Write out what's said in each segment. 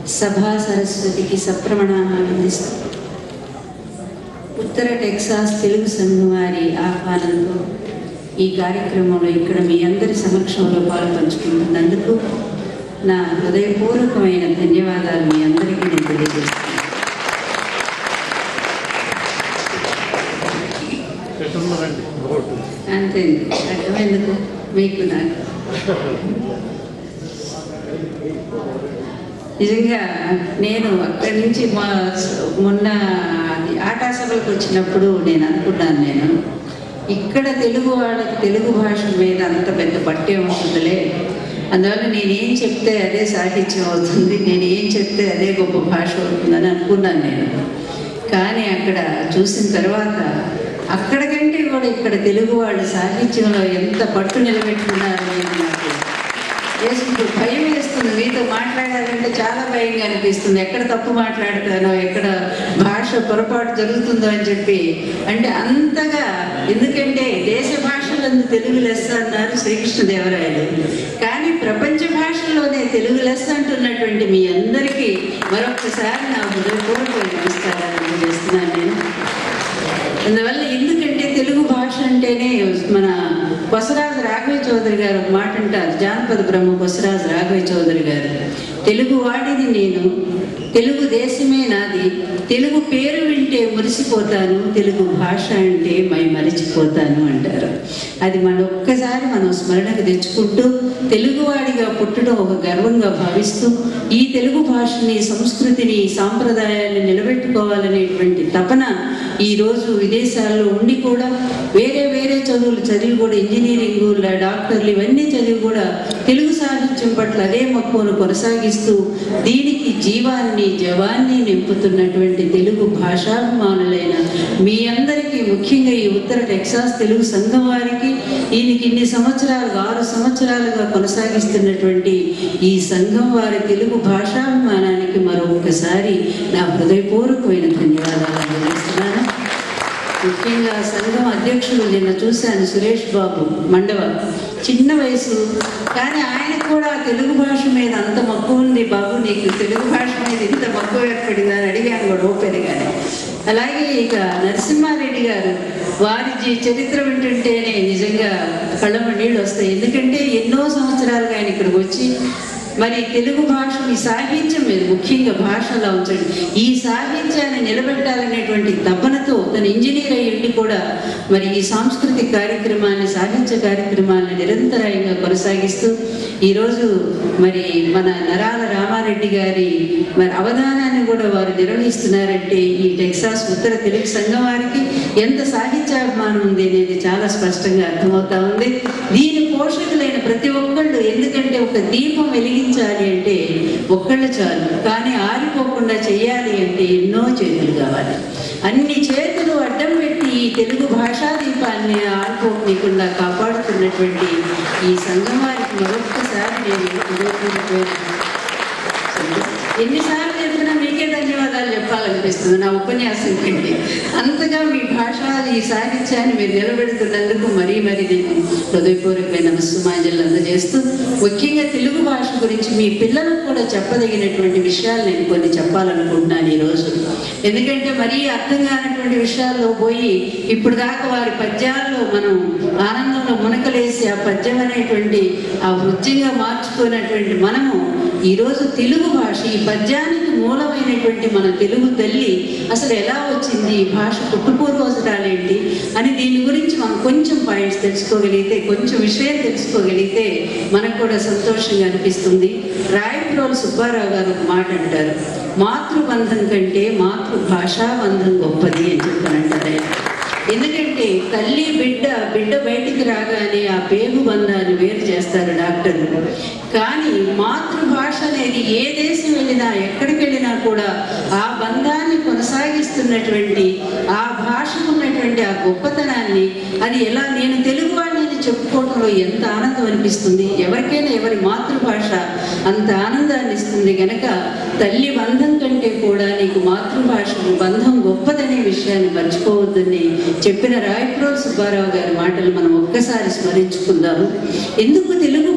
సభా సరస్వతికి సప్రమణాలు అందిస్తూ ఉత్తర టెక్సాస్ తెలుగు సంఘం వారి ఆహ్వానంతో ఈ కార్యక్రమంలో ఇక్కడ మీ అందరి సమక్షంలో పాలు పంచుకుంటున్నందుకు నా హృదయపూర్వకమైన ధన్యవాదాలు మీ అందరికీ నేను తెలియజేస్తాను ఎట్టున్నదండి ఓటు అంతే అర్థమెందుకు మీకు నాకు నిజంగా నేను అక్కడి నుంచి మా మొన్న అది ఆటా సభలకు వచ్చినప్పుడు నేను అనుకున్నాను నేను ఇక్కడ తెలుగు వాళ్ళకి తెలుగు భాష మీద అంత పెద్ద పట్టే ఉంటుందిలే అందువల్ల నేనేం చెప్తే అదే సాహిత్యం అవుతుంది నేను ఏం చెప్తే అదే గొప్ప భాష అవుతుందని అనుకున్నాను నేను కానీ అక్కడ చూసిన తర్వాత అక్కడ కంటే కూడా ఇక్కడ తెలుగు వాళ్ళు సాహిత్యంలో ఎంత పట్టు నిలబెట్టుకున్నారు అనేది నాకు వేసుకుంటూ భయం వేస్తుంది మీతో మాట్లాడాలంటే చాలా భయంగా అనిపిస్తుంది ఎక్కడ తప్పు మాట్లాడతానో ఎక్కడ భాష పొరపాటు జరుగుతుందో అని చెప్పి అంటే అంతగా ఎందుకంటే దేశ భాషలందు తెలుగు లెస్స అన్నారు శ్రీకృష్ణదేవరాయలు కానీ ప్రపంచ భాషల్లోనే తెలుగు లెస్స అంటున్నటువంటి మీ అందరికీ మరొకసారి నా హృదయపూర్వక నమస్కారాలు అందజేస్తున్నాను నేను అందువల్ల ఎందుకంటే తెలుగు భాష అంటేనే మన కొసరాజు రాఘవ చౌదరి గారు ఒక మాట అంటారు జానపద బ్రహ్మ కొసరాజు రాఘవ చౌదరి గారు తెలుగు వాడిని నేను తెలుగు దేశమే నాది తెలుగు పేరు వింటే మురిసిపోతాను తెలుగు భాష అంటే మై మరిచిపోతాను అంటారు అది మన ఒక్కసారి మనం స్మరణకు తెచ్చుకుంటూ తెలుగువాడిగా పుట్టడం ఒక గర్వంగా భావిస్తూ ఈ తెలుగు భాషని సంస్కృతిని సాంప్రదాయాన్ని నిలబెట్టుకోవాలనేటువంటి తపన ఈ రోజు విదేశాల్లో ఉండి కూడా వేరే వేరే చదువులు చదివి కూడా ఇంజనీరింగ్ డాక్టర్లు ఇవన్నీ చదివి కూడా తెలుగు సాహిత్యం పట్ల అదే మక్కువను కొనసాగిస్తూ దీనికి జీవాన్ని జవాన్ని నింపుతున్నటువంటి తెలుగు భాషాభిమానులైన మీ అందరికీ ముఖ్యంగా ఈ ఉత్తర టెక్సాస్ తెలుగు సంఘం వారికి ఈయనకి ఇన్ని సంవత్సరాలుగా ఆరు సంవత్సరాలుగా కొనసాగిస్తున్నటువంటి ఈ సంఘం వారి తెలుగు భాషాభిమానానికి మరొకసారి నా హృదయపూర్వకమైన ధన్యవాదాలు అందజేస్తున్నాను ముఖ్యంగా సంఘం అధ్యక్షుడు నిన్న చూశాను సురేష్ బాబు మండవ చిన్న వయసు కానీ ఆయనకు కూడా తెలుగు భాష మీద అంత మక్కువ ఉంది బాబు నీకు తెలుగు భాష మీద ఇంత మక్కువ ఏర్పడింది అని అడిగాను కూడా ఓపెన్ కానీ అలాగే ఇక నరసింహారెడ్డి గారు వారి జీ- చరిత్ర వింటుంటేనే నిజంగా కళ్ళమ్మ నీళ్ళు వస్తాయి ఎందుకంటే ఎన్నో సంవత్సరాలుగా ఆయన ఇక్కడికి వచ్చి మరి తెలుగు భాష ఈ సాహిత్యం మీద ముఖ్యంగా భాషలో ఉంచండి ఈ సాహిత్యాన్ని నిలబెట్టాలనేటువంటి తపనతో తన ఇంజనీర్ అయ్యిండి కూడా మరి ఈ సాంస్కృతిక కార్యక్రమాన్ని సాహిత్య కార్యక్రమాన్ని నిరంతరాయంగా కొనసాగిస్తూ ఈరోజు మరి మన నరాల రామారెడ్డి గారి మరి అవధానాన్ని కూడా వారు నిర్వహిస్తున్నారంటే ఈ టెక్సాస్ ఉత్తర తెలుగు సంఘం వారికి ఎంత సాహిత్యాభిమానం ఉంది అనేది చాలా స్పష్టంగా అర్థమవుతా ఉంది దీని పోషకులైన ప్రతి ఒక్కళ్ళు ఎందుకంటే ఒక దీపం వెలిగించాలి అంటే ఒక్కళ్ళు చాలు కానీ ఆరిపోకుండా చేయాలి అంటే ఎన్నో చేతులు కావాలి అన్ని చేతులు అడ్డం పెట్టి ఈ తెలుగు భాషా దీపాన్ని ఆరిపోకుండా కాపాడుతున్నటువంటి ఈ సంఘం వారికి మరొక్కసారి నేను హృదయపూర్వకమైన ఎన్నిసార్లు చెప్పినా మీకే ధన్యవాదాలు చెప్పాలనిపిస్తుంది నా ఉపన్యాసం కంటే అంతగా మీ భాష ఈ సాహిత్యాన్ని మీరు నిలబెడుతున్నందుకు మరీ మరీ నేను హృదయపూర్వకమైన నమస్సుమాంజలు అందజేస్తూ ముఖ్యంగా తెలుగు భాష గురించి మీ పిల్లలకు కూడా చెప్పదగినటువంటి విషయాలు నేను కొన్ని చెప్పాలనుకుంటున్నాను ఈరోజు ఎందుకంటే మరీ అర్థం కానటువంటి విషయాల్లో పోయి ఇప్పుడు దాకా వారి పద్యాల్లో మనం ఆనందంలో మునకలేసి ఆ పద్యం అనేటువంటి ఆ వృత్తిగా మార్చుకున్నటువంటి మనము ఈరోజు తెలుగు భాష ఈ పద్యానికి మూలమైనటువంటి మన తెలుగు తల్లి అసలు ఎలా వచ్చింది ఈ భాష పుట్టుపూర్వసరాలేంటి అని దీని గురించి మనం కొంచెం పాయింట్స్ తెలుసుకోగలిగితే కొంచెం విషయం తెలుసుకోగలిగితే మనకు కూడా సంతోషంగా అనిపిస్తుంది రాయప్రోలు సుబ్బారావు గారు ఒక మాట అంటారు మాతృబంధం కంటే మాతృభాషా బంధం గొప్పది అని చెప్పనంటారు ఆయన. ఎందుకంటే తల్లి బిడ్డ బిడ్డ బయటికి రాగానే ఆ పేగు బంధాన్ని వేరు చేస్తారు డాక్టర్లు కానీ మాతృభాష అనేది ఏ దేశం వెళ్ళినా ఎక్కడికి వెళ్ళినా కూడా ఆ బంధాన్ని కొనసాగిస్తున్నటువంటి ఆ భాషకు ఉన్నటువంటి ఆ గొప్పతనాన్ని అది ఎలా నేను తెలుగు వాడిని అని చెప్పుకోవడంలో ఎంత ఆనందం అనిపిస్తుంది ఎవరికైనా ఎవరి మాతృభాష అంత ఆనందాన్ని ఇస్తుంది గనక తల్లి బంధం కంటే కూడా నీకు మాతృభాషకు బంధం గొప్పదనే విషయాన్ని మర్చిపోవద్దని చెప్పిన రాయప్రోలు సుబ్బారావు గారి మాటలు మనం ఒక్కసారి స్మరించుకుందాము ఎందుకు తెలుగు భాషకి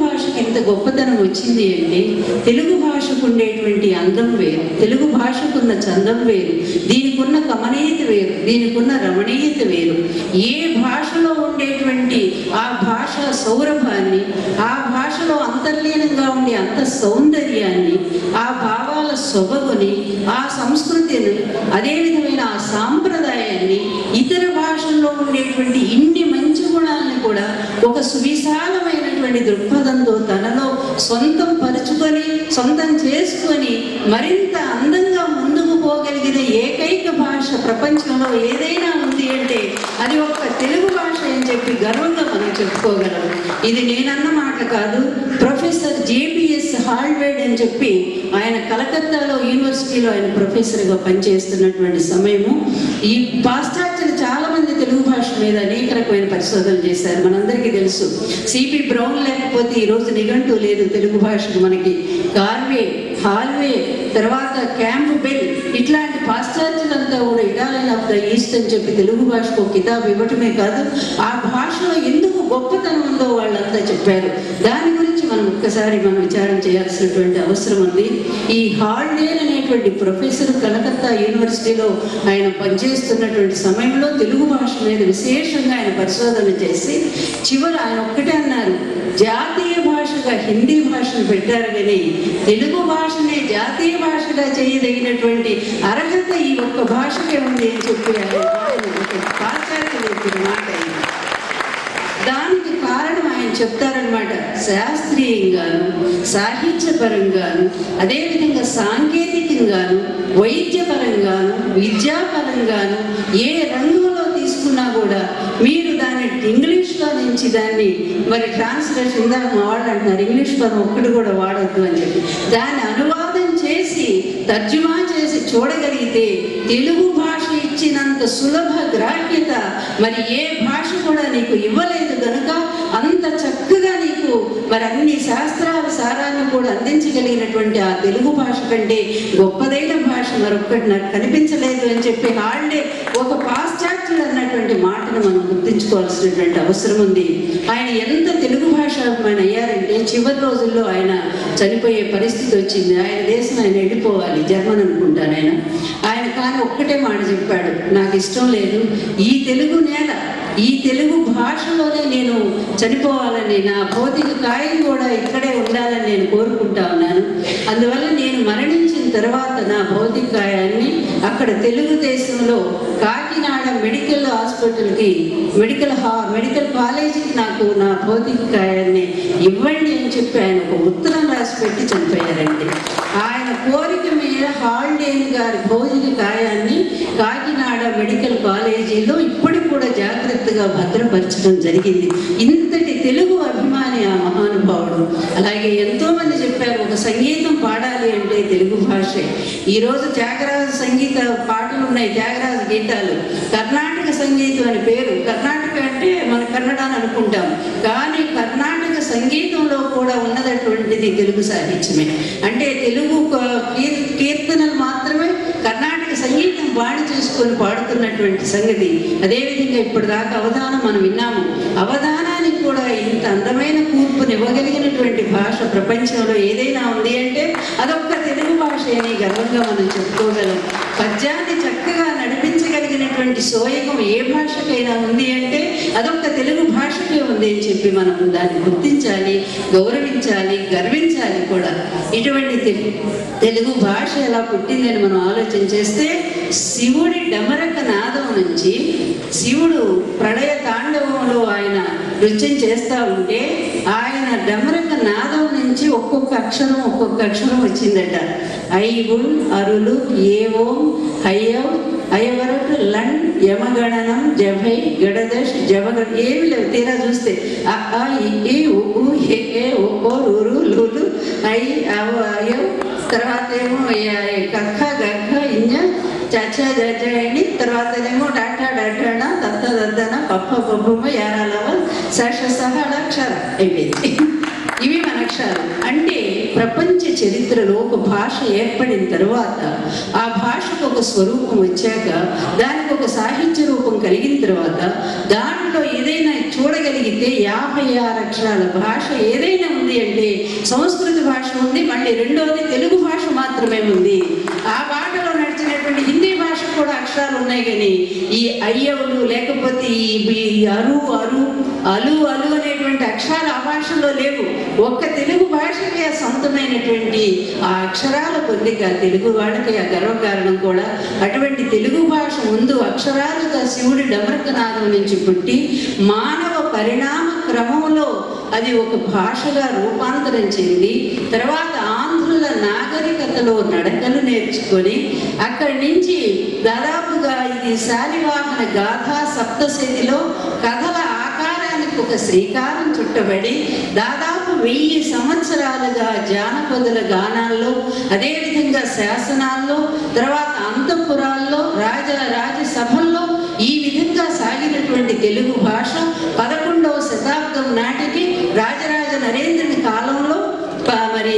ఇంత గొప్పతనం వచ్చింది అంటే తెలుగు భాషకు ఉండేటువంటి అందం వేరు తెలుగు భాషకున్న చందం వేరు దీనికి ఉన్న కమనీయత వేరు దీనికి ఉన్న రమణీయత వేరు ఏ భాషలో ఉండేటువంటి ఆ భాష సౌరభాన్ని ఆ భాషలో అంతర్లీనంగా ఉండే అంత సౌందర్యాన్ని ఆ భావాల సొబగుని ఆ సంస్కృతిని అదే విధమైన ఆ సాంప్రదాయాన్ని ఇతర భాషల్లో ఉండేటువంటి ఇన్ని మంచి గుణాలను కూడా ఒక సువిశాలమైనటువంటి దృక్పథంతో తనలో సొంతం పరుచుకొని సొంతం చేసుకొని మరింత అందంగా ముందుకు పోగలిగిన ఏకైక భాష ప్రపంచంలో ఏదైనా ఉంది అంటే అది ఒక్క తెలుగు భాష అని చెప్పి గర్వంగా మనం చెప్పుకోగలం ఇది నేనన్న మాట కాదు ప్రొఫెసర్ జేబిఎస్ హాల్వేడ్ అని చెప్పి ఆయన కలకత్తాలో యూనివర్సిటీలో ఆయన ప్రొఫెసర్గా పనిచేస్తున్నటువంటి సమయము ఈ పాశ్చాత్యులు చాలా మంది తెలుగు భాష మీద అనేక రకమైన పరిశోధనలు చేశారు మనందరికీ తెలుసు సిపి బ్రౌన్ లేకపోతే ఈ రోజు నిఘంటూ లేదు తెలుగు భాషకు మనకి కార్వే హాల్వే తర్వాత క్యాంప్ బెల్ ఇట్లాంటి పాశ్చాత్యులంతా కూడా ఇటాలియన్ ఆఫ్ ద ఈస్ట్ అని చెప్పి తెలుగు భాషకు ఒక కితాబు ఇవ్వటమే కాదు ఆ భాషలో ఎందుకు గొప్పతనం ఉందో వాళ్ళంతా చెప్పారు దాని గురించి మనం ఒక్కసారి మనం విచారం చేయాల్సినటువంటి అవసరం ఉంది ఈ హాల్డేన్ అనేటువంటి ప్రొఫెసర్ కలకత్తా యూనివర్సిటీలో ఆయన పనిచేస్తున్నటువంటి సమయంలో తెలుగు భాష మీద విశేషంగా ఆయన పరిశోధన చేసి చివరి ఆయన ఒక్కటే అన్నారు జాతీయ భాషగా హిందీ భాషను పెట్టారు కానీ తెలుగు భాషనే జాతీయ భాషగా చేయదగినటువంటి అర్హత ఈ ఒక్క భాషకే ఉంది అని చెప్పి ఆయన ఆయన ఒక పాశ్చాత్యులు చెప్పిన మాట ఇది. దానికి కారణం ఆయన చెప్తారనమాట శాస్త్రీయంగాను సాహిత్యపరంగాను అదేవిధంగా సాంకేతికంగాను వైద్యపరంగాను విద్యాపరంగాను ఏ రంగంలో తీసుకున్నా కూడా మీరు దాన్ని ఇంగ్లీష్లో నుంచి దాన్ని మరి ట్రాన్స్లేషన్ ఇందాక మా వాళ్ళు అంటున్నారు ఇంగ్లీష్ పదం ఒక్కటి కూడా వాడొద్దు అని చెప్పి దాన్ని అనువాదం చేసి తర్జుమా చేసి చూడగలిగితే తెలుగు భాష ఇచ్చినంత సులభ గ్రాహ్యత మరి ఏ భాష కూడా నీకు ఇవ్వలేదు కనుక అంత చక్కగా నీకు మరి అన్ని శాస్త్రాల సారాన్ని కూడా అందించగలిగినటువంటి ఆ తెలుగు భాష కంటే గొప్పదైన భాష మరొక్కటి నాకు కనిపించలేదు అని చెప్పి హాల్డే ఒక పాశ్చాత్యుడు అన్నటువంటి మాటను మనం గుర్తించుకోవాల్సినటువంటి అవసరం ఉంది ఆయన ఎంత తెలుగు భాష ఆయన అయ్యారంటే చివరి రోజుల్లో ఆయన చనిపోయే పరిస్థితి వచ్చింది ఆయన దేశం ఆయన వెళ్ళిపోవాలి జర్మన్ అనుకుంటాను ఆయన ఆయన కానీ ఒక్కటే మాట చెప్పాడు నాకు ఇష్టం లేదు ఈ తెలుగు నేల ఈ తెలుగు భాషలోనే నేను చనిపోవాలని నా భౌతిక కాయం కూడా ఇక్కడే ఉండాలని నేను కోరుకుంటా ఉన్నాను అందువల్ల నేను మరణించిన తర్వాత నా భౌతిక కాయాన్ని అక్కడ తెలుగుదేశంలో కాకినాడ మెడికల్ హాస్పిటల్కి మెడికల్ హా మెడికల్ కాలేజీకి నాకు నా భౌతిక కాయాన్ని ఇవ్వండి అని చెప్పి ఆయన ఒక ఉత్తరం రాసి పెట్టి చనిపోయారండి ఆయన కోరిక మీద హాల్డేన్ గారి భౌతిక కాయాన్ని కాకినాడ మెడికల్ కాలేజీలో ఇప్పటికి కూడా జాగ్రత్తగా భద్రపరచడం జరిగింది ఇంతటి తెలుగు అభిమాని ఆ మహానుభావుడు అలాగే ఎంతో మంది చెప్పారు ఒక సంగీతం పాడాలి అంటే తెలుగు భాషే ఈరోజు త్యాగరాజ సంగీత పాటలు ఉన్నాయి త్యాగరాజ గీతాలు కర్ణాటక సంగీతం అని పేరు కర్ణాటక అంటే మన కన్నడ అని అనుకుంటాం కానీ కర్ణాటక సంగీతంలో కూడా ఉన్నదటువంటిది తెలుగు సాహిత్యమే అంటే తెలుగు క- కీర్- కీర్తనలు మాత్రమే కర్ణాటక సంగీతం బాణి చేసుకొని పాడుతున్నటువంటి సంగతి అదేవిధంగా ఇప్పుడు దాకా అవధానం మనం విన్నాము అవధానానికి కూడా ఇంత అందమైన కూర్పుని ఇవ్వగలిగినటువంటి భాష ప్రపంచంలో ఏదైనా ఉంది అంటే అదొక్క తెలుగు భాష అని గర్వంగా మనం చెప్పుకోగలం పద్యాన్ని చక్కగా నడిపించగలిగినటువంటి సోయగం ఏ భాషకైనా ఉంది అంటే అదొక్క తెలుగు భాషకే ఉంది అని చెప్పి మనం దాన్ని గుర్తించాలి గౌరవించాలి గర్వించాలి కూడా ఇటువంటి తెలు- తెలుగు భాష ఎలా పుట్టిందని మనం ఆలోచన చేస్తే శివుడి డమరక నాదం నుంచి శివుడు ప్రళయ తాండవంలో ఆయన నృత్యం చేస్తూ ఉంటే ఆయన డమరక నాదం నుంచి ఒక్కొక్క అక్షరం ఒక్కొక్క అక్షరం వచ్చిందట ఐవుల్ అరులు ఏవో హయ్యవ్ అయ్యవరకు లన్ యమగణనం జభై గడదశ్ జవగ ఏమి లేవు తీరా చూస్తే అ ఆ, ఇ, ఈ ఉ ఊ, ఎ ఏ ఓ ఓ రురు లులు ఐ అవ అయ్యవ్ తర్వాత ఏమో య- కక్క గగ్గ ఇంజ చచ్చ జడ్జండి తర్వాత ఏమో డాటా డడ్డన దత్త దద్దన పప్ప పప్పమ్మ యారాలవ శష సహ అక్షర అయిపోయింది ఇవి మన అక్షరాలు అంటే ప్రపంచ చరిత్రలో ఒక భాష ఏర్పడిన తర్వాత ఆ భాషకు ఒక స్వరూపం వచ్చాక దానికి ఒక సాహిత్య రూపం కలిగిన తర్వాత దాంట్లో ఏదైనా చూడగలిగితే యాభై ఆరు అక్షరాల భాష ఏదైనా ఉంది అంటే సంస్కృత భాష ఉంది మళ్ళీ రెండవది తెలుగు భాష మాత్రమే ఉంది ఆ బాటలో నడిచినటువంటి హిందీ భాష కూడా అక్షరాలు ఉన్నాయి కానీ ఈ అయ్యవులు లేకపోతే ఈ ఈ అరు అరు అలు అలు అనేటువంటి అక్షరాలు ఆ భాషలో లేవు ఒక్క తెలుగు భాషకే ఆ సొంతమైనటువంటి ఆ అక్షరాల పొందిక తెలుగు వాళ్ళకి ఆ గర్వకారణం కూడా అటువంటి తెలుగు భాష ముందు అక్షరాలుగా శివుడి డమరకనాదం నుంచి పుట్టి మానవ పరిణామ క్రమంలో అది ఒక భాషగా రూపాంతరం చెంది తర్వాత ఆంధ్రుల నాగరికతలో నడకలు నేర్చుకొని అక్కడి నుంచి దాదాపుగా ఇది శాలివాహన గాథా సప్తశతిలో కథల ఆకారానికి ఒక శ్రీకారం చుట్టబడి దాదాపు వెయ్యి సంవత్సరాలుగా జానపదుల గానాల్లో అదేవిధంగా శాసనాల్లో తర్వాత అంతఃపురాల్లో రాజ రాజసభల్లో ఈ విధంగా సాగినటువంటి తెలుగు భాష పదకొండవ శతాబ్దం నాటికి రాజరాజ నరేంద్రుని కాలంలో ప- మరి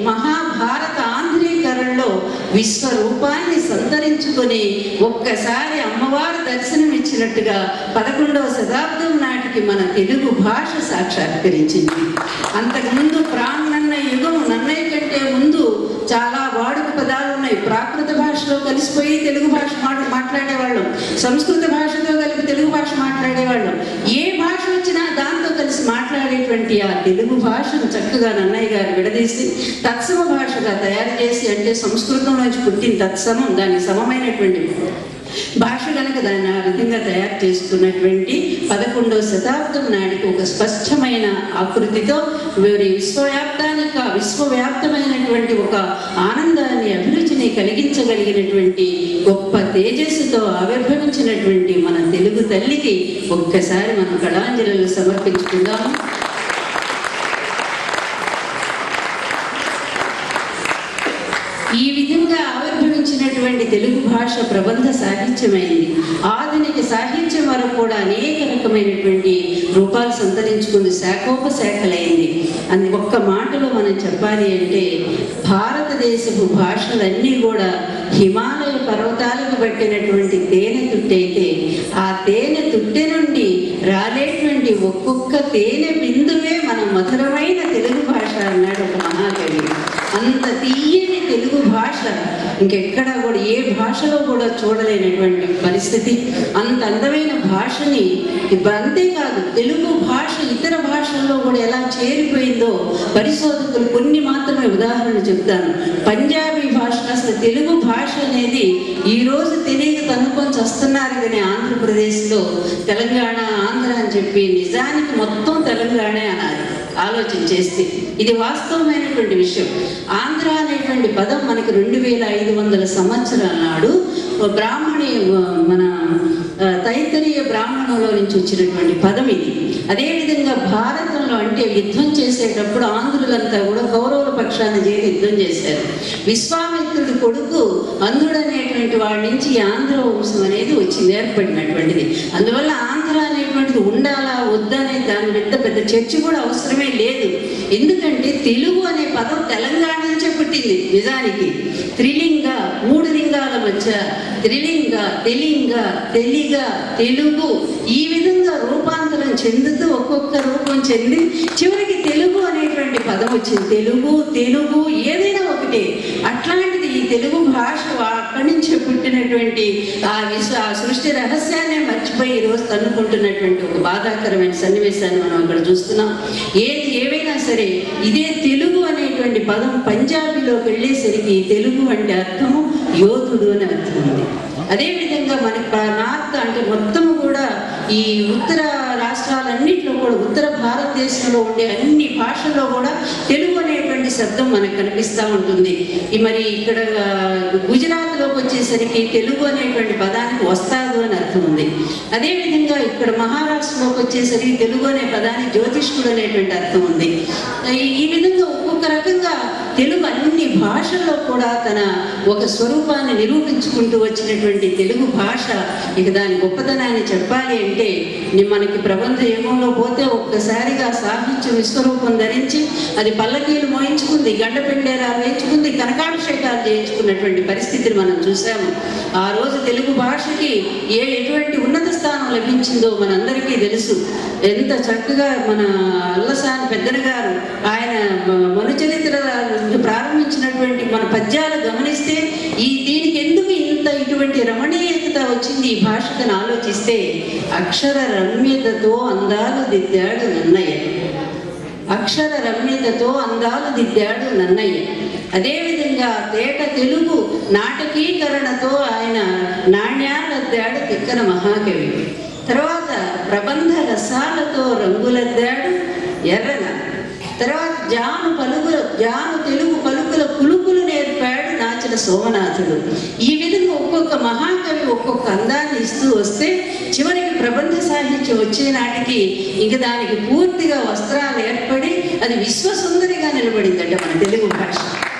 మహాభారత ఆంధ్రీకరణలో విశ్వరూపాన్ని సంతరించుకొని ఒక్కసారి అమ్మవారు దర్శనమిచ్చినట్టుగా పదకొండవ శతాబ్దం నాటికి మన తెలుగు భాష సాక్షాత్కరించింది అంతకుముందు ప్రాణన్న యుగం నన్నయ్య కంటే ముందు చాలా వాడుక పదాలు ఉన్నాయి ప్రాకృత భాషలో కలిసిపోయి తెలుగు భాష మాట మాట్లాడేవాళ్ళం సంస్కృత భాషతో కలిపి తెలుగు భాష మాట్లాడేవాళ్ళం ఏ భాష వచ్చినా దాంతో కలిసి మాట్లాడేటువంటి ఆ తెలుగు భాషను చక్కగా నన్నయ్య గారు విడదీసి తత్సమ భాషగా తయారు చేసి అంటే సంస్కృతం నుంచి పుట్టిన తత్సమం దానికి సమమైనటువంటి భాష కనుక దాన్ని ఆ విధంగా తయారు చేసుకున్నటువంటి పదకొండవ శతాబ్దం నాటికి ఒక స్పష్టమైన ఆకృతితో వీరి విశ్వవ్యాప్తానికి ఆ విశ్వవ్యాప్తమైనటువంటి ఒక ఆనందాన్ని అభిరుచిని కలిగించగలిగినటువంటి గొప్ప తేజస్సుతో ఆవిర్భవించినటువంటి మన తెలుగు తల్లికి ఒక్కసారి మనం కళాంజలులు సమర్పించుకుందాము ఈ విధంగా ఆవిర్భవించినటువంటి తెలుగు భాష ప్రబంధ సాహిత్యమైంది ఆధునిక సాహిత్యం వరకు కూడా అనేక రకమైనటువంటి రూపాలు సంతరించుకుంది శాఖోపశాఖలైంది అని ఒక్క మాటలో మనం చెప్పాలి అంటే భారతదేశపు భాషలన్నీ కూడా హిమాలయ పర్వతాలకు పట్టినటువంటి తేనె తుట్టయితే ఆ తేనె తుట్టె నుండి రాలేటువంటి ఒక్కొక్క తేనె బిందువే మన మధురమైన తెలుగు భాష అన్నాడు ఒక మహాకవి అంత తీయని తెలుగు భాష ఇంకెక్కడా కూడా ఏ భాషలో కూడా చూడలేనటువంటి పరిస్థితి అంత అందమైన భాషని ఇబ్బ- అంతేకాదు తెలుగు భాష ఇతర భాషల్లో కూడా ఎలా చేరిపోయిందో పరిశోధకులు కొన్ని మాత్రమే ఉదాహరణలు చెప్తాను పంజాబీ భాష అసలు తెలుగు భాష అనేది ఈ రోజు తెలియక తనుకొని వస్తున్నారు కానీ ఆంధ్రప్రదేశ్లో తెలంగాణ ఆంధ్ర అని చెప్పి నిజానికి మొత్తం తెలంగాణే అనాలి ఆలోచన చేస్తే ఇది వాస్తవమైనటువంటి విషయం ఆంధ్ర అనేటువంటి పదం మనకి రెండు వేల ఐదు వందల సంవత్సరాల నాడు ఓ బ్రాహ్మణి ఓ మన ఆ, తైత్తరీయ బ్రాహ్మణంలో నుంచి వచ్చినటువంటి పదం ఇది అదేవిధంగా భారతంలో అంటే యుద్ధం చేసేటప్పుడు ఆంధ్రులంతా కూడా కౌరవుల పక్షాన చేరి యుద్ధం చేశారు విశ్వామిత్రుడి కొడుకు అంధుడు అనేటువంటి వాడి నుంచి ఈ ఆంధ్ర వంశం అనేది వచ్చింది ఏర్పడినటువంటిది అందువల్ల ఆంధ్ర అనేటువంటిది ఉండాలా వద్దా అనే దాని పెద్ద పెద్ద చర్చ కూడా అవసరమే లేదు ఎందుకంటే తెలుగు అనే పదం తెలంగాణ నుంచే పుట్టింది నిజానికి త్రిలింగ మూడు లింగాల మధ్య త్రిలింగ తెలింగ తెలిగ తెలుగు ఈ విధంగా రూపాంతరం చెందుతూ ఒక్కొక్క రూపం చెంది చివరికి తెలుగు అనేటువంటి పదం వచ్చింది తెలుగు తెలుగు ఏదైనా ఒకటే అట్లాంటిది ఈ తెలుగు భాష అక్కడి నుంచి పుట్టినటువంటి ఆ విశ్వ ఆ సృష్టి రహస్యాన్ని మర్చిపోయి ఈ రోజు తన్నుకుంటున్నటువంటి ఒక బాధాకరమైన సన్నివేశాన్ని మనం అక్కడ చూస్తున్నాం ఏది ఏవైనా సరే ఇదే తెలుగు అనేటువంటి పదం పంజాబీలోకి వెళ్ళేసరికి తెలుగు అంటే అర్థము యోధుడు అని అర్థం ఉంది అదేవిధంగా మనకి ప- నార్త్ అంటే మొత్తము కూడా ఈ ఉత్తర రాష్ట్రాలన్నింటిలో కూడా ఉత్తర భారతదేశంలో ఉండే అన్ని భాషల్లో కూడా తెలుగు అనేటువంటి శబ్దం మనకు కనిపిస్తూ ఉంటుంది ఈ మరి ఇక్కడ ఆ, గుజరాత్లోకి వచ్చేసరికి తెలుగు అనేటువంటి పదానికి వస్తాదు అని అర్థం ఉంది అదేవిధంగా ఇక్కడ మహారాష్ట్రలోకి వచ్చేసరికి తెలుగు అనే పదానికి జ్యోతిష్కుడు అనేటువంటి అర్థం ఉంది ఈ- ఈ విధంగా ఒక్కొక్క రకంగా తెలుగు అన్ని భాషలో కూడా తన ఒక స్వరూపాన్ని నిరూపించుకుంటూ వచ్చినటువంటి తెలుగు భాష ఇక దాని గొప్పతనాన్ని చెప్పాలి అంటే ని- మనకి ప్రబంధ యుగంలో పోతే ఒక్కసారిగా సాహిత్య విశ్వరూపం ధరించి అది పల్లకీలు మోయించుకుంది గండపెండేరాలు వేయించుకుంది కనకాభిషేకాలు చేయించుకున్నటువంటి పరిస్థితిని మనం చూసాము ఆ రోజు తెలుగు భాషకి ఏ ఎటువంటి ఉన్నత స్థానం లభించిందో మనందరికీ తెలుసు ఎంత చక్కగా మన అల్లసాని పెద్దన గారు ఆయన మ- మనుచరిత్ర ప్రారంభించినటువంటి మన పద్యాలు గమనిస్తే ఈ దీనికి ఎందుకు ఇంత ఇటువంటి రమణీయత వచ్చింది ఈ భాషకని ఆలోచిస్తే అక్షర రమ్యతతో అందాలు దిద్దాడు నన్నయ్య అక్షర రమ్యతతో అందాలు దిద్దాడు నన్నయ్య అదేవిధంగా తేట తెలుగు నాటకీకరణతో ఆయన నాణ్యాలద్దాడు తిక్కన మహాకవి తర్వాత ప్రబంధ రసాలతో రంగులద్దాడు ఎర్రన తర్వాత జాను పలుకుల జాను తెలుగు పలుకుల కులుకులు నేర్పాడు నాచిన సోమనాథుడు ఈ విధంగా ఒక్కొక్క మహాకవి ఒక్కొక్క అందాన్ని ఇస్తూ వస్తే చివరికి ప్రబంధ సాహిత్యం వచ్చే నాటికి ఇంక దానికి పూర్తిగా వస్త్రాలు ఏర్పడి అది విశ్వసుందరిగా నిలబడిందంట మన తెలుగు భాష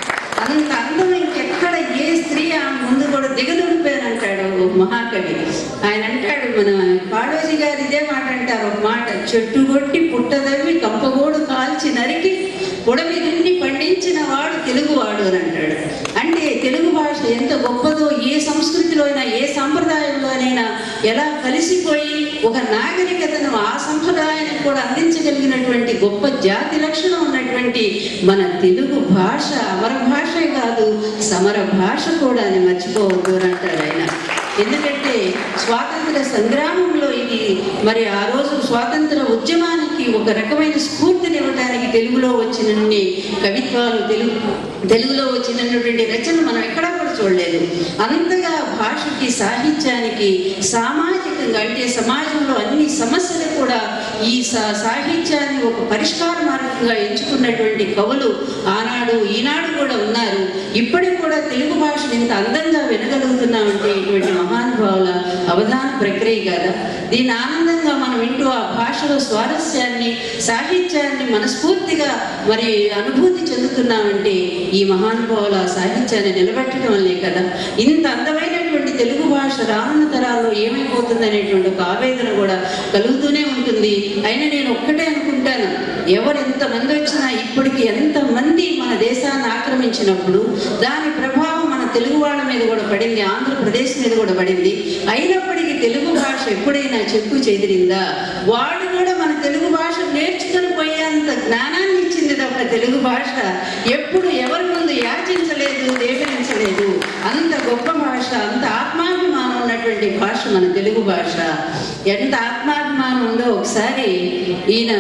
అంత అందం ఇంకెక్కడ ఏ స్త్రీ ఆమె ముందు కూడా దిగదుడిపోయానంటాడు ఒక మహాకవి ఆయన అంటాడు మన కాళోజీ గారు ఇదే మాట అంటారు ఒక మాట చెట్టు కొట్టి పుట్టదవి కంపగోడు కాల్చి నరికి పొడవి దున్ని పండించిన వాడు తెలుగువాడు అని అంటాడు అంటే తెలుగు భాష ఎంత గొప్పదో ఏ సంస్కృతిలో అయినా ఏ సంప్రదాయంలోనైనా ఎలా కలిసిపోయి ఒక నాగరికతను ఆ సంప్రదాయానికి కూడా అందించగలిగినటువంటి గొప్ప జాతి లక్షణం ఉన్నటువంటి మన తెలుగు భాష అమర భాషే కాదు సమర భాష కూడా అని మర్చిపోవద్దు అని అంటారు ఆయన ఎందుకంటే స్వాతంత్ర సంగ్రామంలో ఇది మరి ఆ రోజు స్వాతంత్ర ఉద్యమానికి ఒక రకమైన స్ఫూర్తినివ్వడానికి తెలుగులో వచ్చినన్ని కవిత్వాలు తెలుగు తెలుగులో వచ్చినటువంటి రచనలు మనం ఎక్కడా కూడా చూడలేదు అంతగా భాషకి సాహిత్యానికి సామాజికంగా అంటే సమాజంలో అన్ని సమస్యలు కూడా ఈ సా- సాహిత్యాన్ని ఒక పరిష్కార మార్గంగా ఎంచుకున్నటువంటి కవులు ఆనాడు ఈనాడు కూడా ఉన్నారు ఇప్పటికి కూడా తెలుగు భాషను ఇంత అందంగా వినగలుగుతున్నామంటే ఇటువంటి మహానుభావుల అవధాన ప్రక్రియ కదా దీని ఆనందంగా మనం వింటూ ఆ భాషలో స్వారస్యాన్ని సాహిత్యాన్ని మనస్ఫూర్తిగా మరి అనుభూతి చెందుతున్నామంటే ఈ మహానుభావుల సాహిత్యాన్ని నిలబెట్టడం వల్లే కదా ఇంత అందమైనటువంటి తెలుగు భాష రానున్న తరాల్లో ఏమైపోతుంది అనేటువంటి ఒక ఆవేదన కూడా కలుగుతూనే ఉంటుంది అయినా నేను ఒక్కటే అనుకుంటాను ఎవరు ఎంతమంది వచ్చినా ఇప్పటికి ఎంతమంది మన దేశాన్ని ఆక్రమించినప్పుడు దాని ప్రభావం మన తెలుగు వాళ్ళ మీద కూడా పడింది ఆంధ్రప్రదేశ్ మీద కూడా పడింది అయినప్పటికీ తెలుగు భాష ఎప్పుడైనా చెప్పు చెదిరిందా వాడు కూడా మన తెలుగు భాష నేర్చుకొని పోయేంత జ్ఞానాన్ని ఇచ్చింది తప్ప తెలుగు భాష ఎప్పుడు ఎవరి ముందు యాచించలేదు దేవరించలేదు అంత గొప్ప భాష అంత ఆత్మాభిమానం ఉన్నటువంటి భాష మన తెలుగు భాష ఎంత ఆత్మాభిమానం ఉందో ఒకసారి ఈయన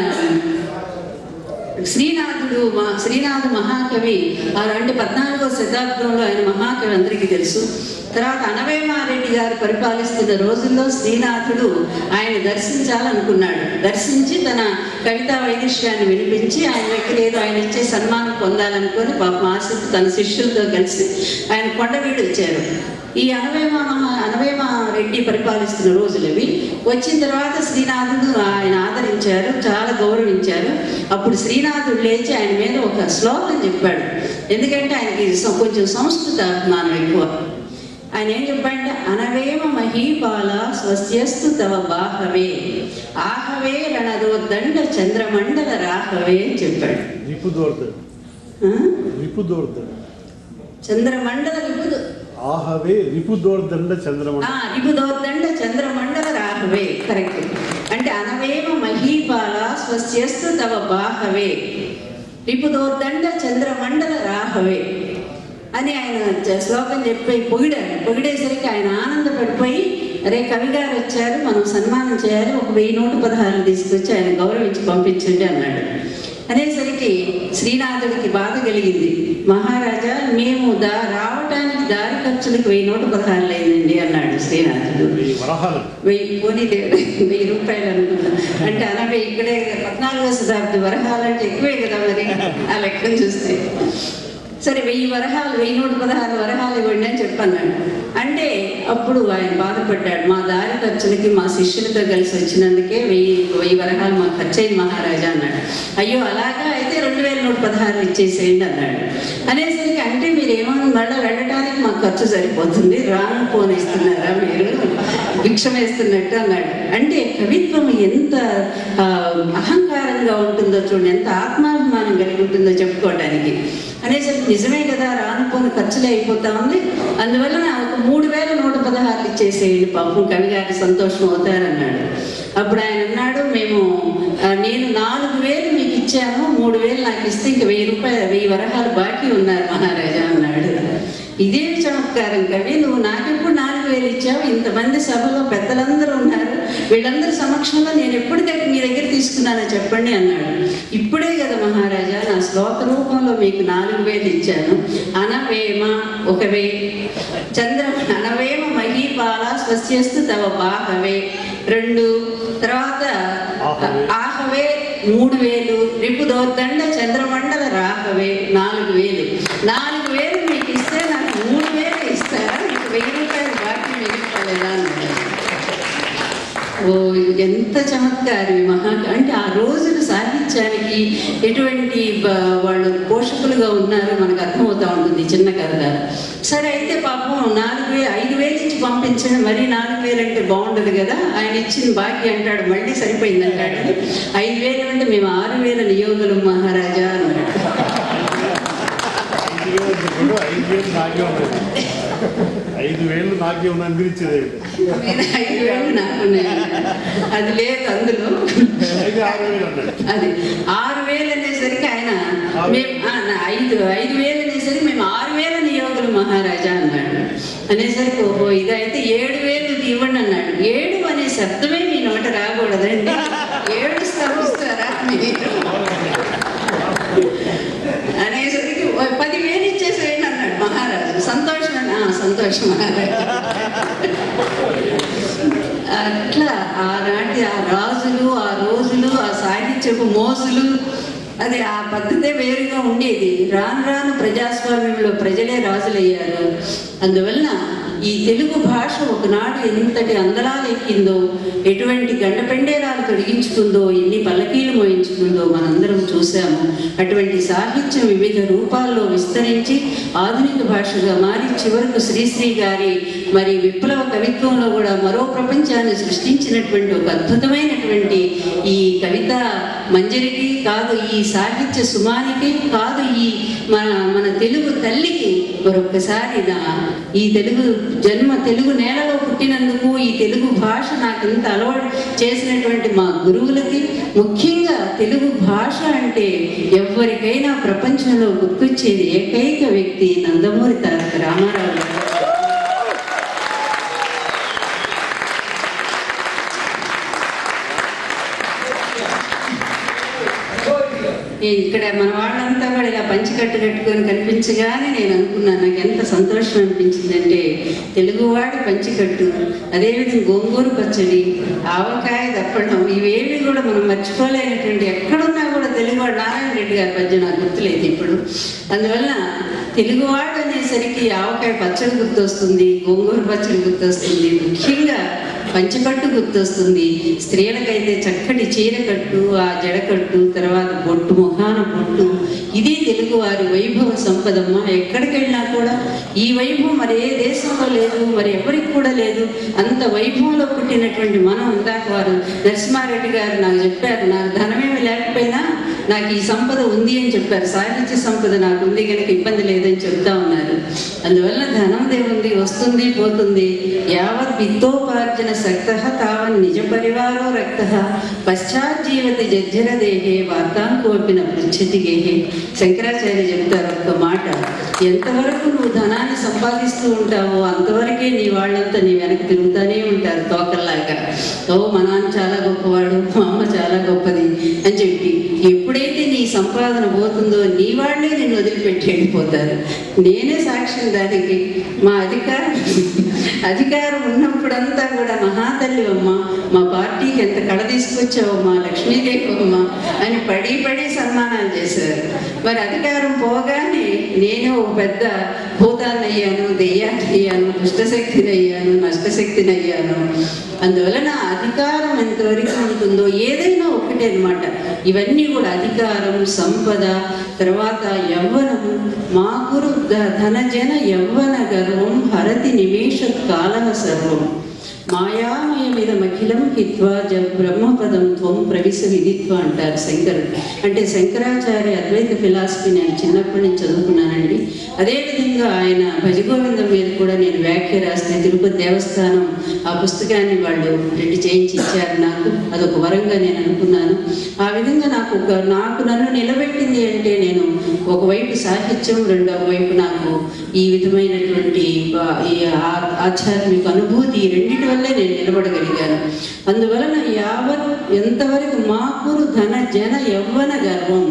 శ్రీనాథుడు మా శ్రీనాథ మహాకవి అలాంటి పద్నాలుగో శతాబ్దంలో ఆయన మహాకవి అందరికీ తెలుసు తర్వాత అనవేమారెడ్డి గారు పరిపాలిస్తున్న రోజుల్లో శ్రీనాథుడు ఆయన దర్శించాలనుకున్నాడు దర్శించి తన కవితా వైదుష్యాన్ని వినిపించి ఆయన దగ్గర ఏదో ఆయన ఇచ్చే సన్మానం పొందాలనుకొని పాపం ఆసక్తి తన శిష్యులతో కలిసి ఆయన కొండవీడు వచ్చారు ఈ అనవేమ మహా అనవేమ రెడ్డి పరిపాలిస్తున్న రోజులు అవి వచ్చిన తర్వాత శ్రీనాథుడు ఆయన ఆదరించారు చాలా గౌరవించారు అప్పుడు శ్రీనాథుడు లేచి ఆయన మీద ఒక శ్లోకం చెప్పాడు ఎందుకంటే ఆయనకి సం- కొంచెం సంస్కృత అభిమానం ఎక్కువ ఆయన ఏం చెప్పాడంటే అనవేమ మహీపాల స్వస్యస్తు తవ బాహవే ఆహవే రణదోద్దండ చంద్రమండల రాహవే అని చెప్పాడు రిపుదోర్ధన్ ఆ? రిపుదోర్ధన్ చంద్రమండల విపుదు ఆహవే రిపుదోర్దండ చంద్రమణ ఆ రిపుదోర్దండ చంద్రమండల రాహవే కరెక్ట్ అంటే అనవేమ మహీపాల స్వస్యస్తు తవ బాహవే రిపుదోర్దండ చంద్రమండల రాహవే అని ఆయన చ- శ్లోకం చెప్పి పొగిడాడు పొగిడేసరికి ఆయన ఆనందపడిపోయి అరే కవి గారు వచ్చారు మనం సన్మానం చేయాలి ఒక వెయ్యి నూట పదహారు తీసుకొచ్చి ఆయన గౌరవించి పంపించండి అన్నాడు అనేసరికి శ్రీనాథుడికి బాధ కలిగింది మహారాజా మేము దా రావటానికి దారి ఖర్చులకు వెయ్యి నూట పదహారులు అయిందండి అన్నాడు శ్రీనాథుడు ఈ వరహాలు వెయ్యి పోనీ వెయ్యి రూపాయలు అనుకుంటా అంటే అనవే ఇక్కడే పద్నాలుగో శతాబ్ది వరహాలంటే ఎక్కువే కదా మరి ఆ లెక్కను చూస్తే సరే వెయ్యి వరహాలు వెయ్యి నూట పదహారు వరహాలు ఇవ్వండి అని చెప్పన్నాడు అంటే అప్పుడు ఆయన బాధపడ్డాడు మా దారి ఖర్చులకి మా శిష్యులతో కలిసి వచ్చినందుకే వెయ్యి వెయ్యి వరహాలు మాకు ఖర్చయింది మహారాజా అన్నాడు అయ్యో అలాగా అయితే రెండు వేల నూట పదహారు ఇచ్చేసేయండి అన్నాడు అనేసరికి అంటే మీరు ఏమన్నా మళ్ళీ వెళ్ళడానికి మాకు ఖర్చు సరిపోతుంది రాను ఫోన్ ఇస్తున్నారా మీరు భిక్షం వేస్తున్నట్టు అన్నాడు అంటే కవిత్వం ఎంత ఆ, అహంకారంగా ఉంటుందో చూడండి ఎంత ఆత్మాభిమానం కలిగి ఉంటుందో చెప్పుకోవడానికి అనేసరికి నిజమే కదా రానుకోని ఖర్చులే అయిపోతా ఉంది అందువల్ల ఒక మూడు వేల నూట పదహారులు ఇచ్చేసేయండి పాపం కవి గారి సంతోషం అవుతారన్నాడు అప్పుడు ఆయన అన్నాడు మేము ఆ, నేను నాలుగు వేలు మీకు ఇచ్చాను మూడు వేలు నాకు ఇస్తే ఇంక వెయ్యి రూపాయలు వెయ్యి వరహాలు బాకీ ఉన్నారు మహారాజా అన్నాడు ఇదేమి చమత్కారం కవి నువ్వు నాకెప్పుడు నాలుగు వేలు ఇచ్చావు ఇంతమంది సభలో పెద్దలందరూ ఉన్నారు వీళ్ళందరి సమక్షంలో నేను ఎప్పుడు దగ్గర మీ దగ్గర తీసుకున్నానో చెప్పండి అన్నాడు ఇప్పుడే కదా మహారాజా నా శ్లోక రూపంలో మీకు నాలుగు వేలు ఇచ్చాను అనవేమ ఒక వే చంద్ర అనవేమ మహీపాల స్వస్యస్తు తవ బాహవే రెండు తర్వాత ఆహవే. ఆహవే మూడు వేలు రిపు దోర్దండ చంద్రమండల రాహవే నాలుగు వేలు నాలుగు వేలు మీకు ఇస్తే నాకు మూడు వేలు ఇస్తారా మీకు వెయ్యి రూపాయలు బాకీ మిగిలిపోలేదా అన్నాడు ఓ ఎంత చమత్కారం ఈ మహా అంటే ఆ రోజున సాహిత్యానికి ఎటువంటి బ- వాళ్ళు పోషకులుగా ఉన్నారో మనకు అర్థమవుతా ఉంటుంది చిన్న కథగా సరే అయితే పాపం నాలుగు వేలు ఐదు వేలు ఇచ్చి పంపించండి మరీ నాలుగు వేలు అంటే బాగుండదు కదా ఆయన ఇచ్చిన బాకీ అంటాడు మళ్ళీ సరిపోయింది అంటాడు ఐదు వేలు అంటే మేము ఆరు వేల నియోగులు మహారాజా అన్నాడు ఐదు వేలు చెప్పాడు, ఐదు వేలు నాకే ఉన్నది ఐదు వేలు నాకే ఉన్న అనిపించేది మీరు ఐదు వేలు నాకున్నాయి అది లేదు అందులో అయితే ఆరు వేలు అన్నాడు అది ఆరు వేలు అనేసరికి ఆయన మేము ఆ, నా ఐదు ఐదు వేలు అనేసరికి మేము ఆరు వేల నియోగులు మహారాజా అన్నాడు అనేసరికి ఓహో ఇదైతే ఏడు వేలు ఇది ఇవ్వండి అన్నాడు ఏడు అనే శబ్దమే మీ నోట రాకూడదండి ఏడు స్థాపిస్తారా మీరు అనేసరికి "ఓ, పది వేలు ఇచ్చేసేయండి అన్నాడు మహారాజు సంతోషం అని, "ఆ, సంతోషం మహారాజు అట్లా ఆనాటి ఆ రాజులు ఆ రోజులు ఆ సాహిత్యపు మోసులు అది ఆ పద్ధతే వేరుగా ఉండేది రాను రాను ప్రజాస్వామ్యంలో ప్రజలే రాజులయ్యారు అందువలన ఈ తెలుగు భాష ఒకనాడు ఎంతటి అందలాలు ఎక్కిందో ఎటువంటి గండపెండేరాలు తొలగించుకుందో ఎన్ని పల్లకీలు మోయించుకుందో మనందరం చూసాము అటువంటి సాహిత్యం వివిధ రూపాల్లో విస్తరించి ఆధునిక భాషగా మారి చివరకు శ్రీశ్రీ గారి మరి విప్లవ కవిత్వంలో కూడా మరో ప్రపంచాన్ని సృష్టించినటువంటి ఒక అద్భుతమైనటువంటి ఈ కవిత మంజరికి కాదు ఈ సాహిత్య సుమానికి కాదు ఈ మన మన తెలుగు తల్లికి మరొకసారి నా ఈ తెలుగు జన్మ తెలుగు నేలలో పుట్టినందుకు ఈ తెలుగు భాష నాకు ఇంత అలవాటు చేసినటువంటి మా గురువులకి ముఖ్యంగా తెలుగు భాష అంటే ఎవరికైనా ప్రపంచంలో గుర్తొచ్చేది ఏకైక వ్యక్తి నందమూరి తారక రామారావు గారు. ఈ- ఇక్కడ మన వాళ్ళంతా కూడా ఇలా పంచికట్టు కట్టుకొని కనిపించగానే నేను అనుకున్నాను నాకు ఎంత సంతోషం అనిపించిందంటే తెలుగువాడి పంచికట్టు అదేవిధంగా గోంగూర పచ్చడి ఆవకాయ దప్పడం ఇవేవి కూడా మనం మర్చిపోలేనటువంటి ఎక్కడున్నా కూడా తెలుగువాడు నారాయణ రెడ్డి గారి పద్యం నాకు గుర్తులేదు ఇప్పుడు అందువల్ల తెలుగువాడు అనేసరికి ఆవకాయ పచ్చడి గుర్తొస్తుంది గోంగూర పచ్చడి గుర్తొస్తుంది ముఖ్యంగా పంచకట్టు గుర్తొస్తుంది స్త్రీలకైతే చక్కటి చీర కట్టు ఆ జడకట్టు తర్వాత బొట్టు ముఖాన బొట్టు ఇది తెలుగు వారి వైభవ సంపదమ్మ ఎక్కడికి వెళ్ళినా కూడా ఈ వైభవం మరి ఏ దేశంలో లేదు మరి ఎవరికి కూడా లేదు అంత వైభవంలో పుట్టినటువంటి మనం ఇందాక వారు నరసింహారెడ్డి గారు నాకు చెప్పారు నాకు ధనమేమి లేకపోయినా నాకు ఈ సంపద ఉంది అని చెప్పారు సాహిత్య సంపద నాకు ఉంది కనుక ఇబ్బంది లేదని చెప్తా ఉన్నారు అందువల్ల ధనం దేవుంది వస్తుంది పోతుంది యావత్ విత్తోపార్జన సక్త తావన్ నిజ పరివారో రక్త పశ్చాజ్జీవతి జర్జర దేహే వార్తాంకోపిన పృచ్చతి గేహే శంకరాచార్య చెప్తారు ఒక్క మాట ఎంతవరకు నువ్వు ధనాన్ని సంపాదిస్తూ ఉంటావో అంతవరకే నీ వాళ్ళంతా నీ వెనక తిరుగుతూనే ఉంటారు తోకల్లాగా ఓ మా నాన్న చాలా గొప్పవాడు మా అమ్మ చాలా గొప్పది అని చెప్పి ఎప్పుడైతే నీ సంపాదన పోతుందో నీ వాళ్ళే నిన్ను వదిలిపెట్టి వెళ్ళిపోతారు నేనే సాక్ష్యం దానికి మా అధికారం అధికారం ఉన్నప్పుడంతా కూడా మహాతల్లి అమ్మ మా పార్టీకి ఎంత కళ తీసుకొచ్చావమ్మా లక్ష్మీదేవి అమ్మ అని పడి పడి సన్మానాలు చేశారు మరి అధికారం పోగానే నేను ఒక పెద్ద భూతాన్ని అయ్యాను దెయ్యాన్ని అయ్యాను దుష్టశక్తిని అయ్యాను నష్టశక్తిని అయ్యాను అందువలన అధికారం ఎంతవరకు ఉంటుందో ఏదైనా ఒకటే అన్నమాట ఇవన్నీ కూడా అధికారం సంపద తర్వాత యవ్వనము మా గురు ధ- ధనజన యవ్వన గర్వం హరతి నిమేష కాల సర్వం మాయామయమిదమఖిలం హిత్వా జ బ్రహ్మపదం త్వం ప్రవిశ విదిత్వ అంటారు శంకరుడు అంటే శంకరాచార్య అద్వైత ఫిలాసఫీ నేను చిన్నప్పటి నుంచి చదువుకున్నానండి అదేవిధంగా ఆయన భజగోవిందం మీద కూడా నేను వ్యాఖ్య రాస్తే తిరుపతి దేవస్థానం ఆ పుస్తకాన్ని వాళ్ళు రెడ్డి చేయించి ఇచ్చారు నాకు అదొక వరంగా నేను అనుకున్నాను ఆ విధంగా నాకు ఒక నాకు నన్ను నిలబెట్టింది అంటే నేను ఒకవైపు సాహిత్యం రెండవ వైపు నాకు ఈ విధమైనటువంటి ఆ, ఈ ఆ- ఆధ్యాత్మిక అనుభూతి ఈ రెండింటి వల్లే నేను నిలబడగలిగాను అందువలన యావత్ ఎంతవరకు మాకురు ధన జన యవ్వన గర్వం